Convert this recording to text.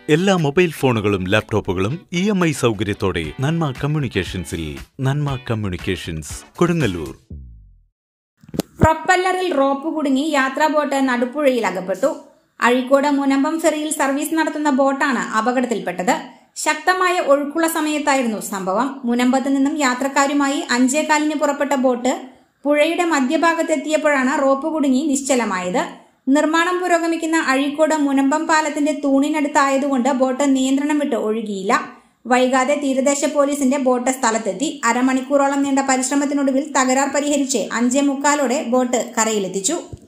എല്ലാ മൊബൈൽ ഫോണുകളും ലാപ്ടോപ്പുകളും ഇ എം ഐ സൗകര്യത്തോടെ നന്മ കമ്മ്യൂണിക്കേഷൻസിൽ നന്മ കമ്മ്യൂണിക്കേഷൻസ് കൊടുങ്ങല്ലൂർ പ്രൊപ്പല്ലറിൽ റോപ്പ് കുടുങ്ങി യാത്രാ ബോട്ട് നടുപ്പുഴയിൽ അകപ്പെട്ടു അഴീക്കോട് മുനമ്പം ഫെറിയിൽ സർവീസ് നടത്തുന്ന ബോട്ടാണ് അപകടത്തിൽപ്പെട്ടത് ശക്തമായ ഒഴുക്കുള്ള സമയത്തായിരുന്നു സംഭവം മുനമ്പത്ത് നിന്നും യാത്രക്കാരുമായി അഞ്ചേകാലിന് പുറപ്പെട്ട ബോട്ട് പുഴയുടെ മധ്യഭാഗത്തെത്തിയപ്പോഴാണ് റോപ്പ് കുടുങ്ങി നിശ്ചലമായത് നിർമ്മാണം പുരോഗമിക്കുന്ന അഴീക്കോട് മുനമ്പം പാലത്തിന്റെ തൂണിനടുത്തായതുകൊണ്ട് ബോട്ട് നിയന്ത്രണം വിട്ട് ഒഴുകിയില്ല വൈകാതെ തീരദേശ പോലീസിന്റെ ബോട്ട് സ്ഥലത്തെത്തി അരമണിക്കൂറോളം നീണ്ട പരിശ്രമത്തിനൊടുവിൽ തകരാർ പരിഹരിച്ച് അഞ്ചേ മുക്കാലോടെ ബോട്ട് കരയിലെത്തിച്ചു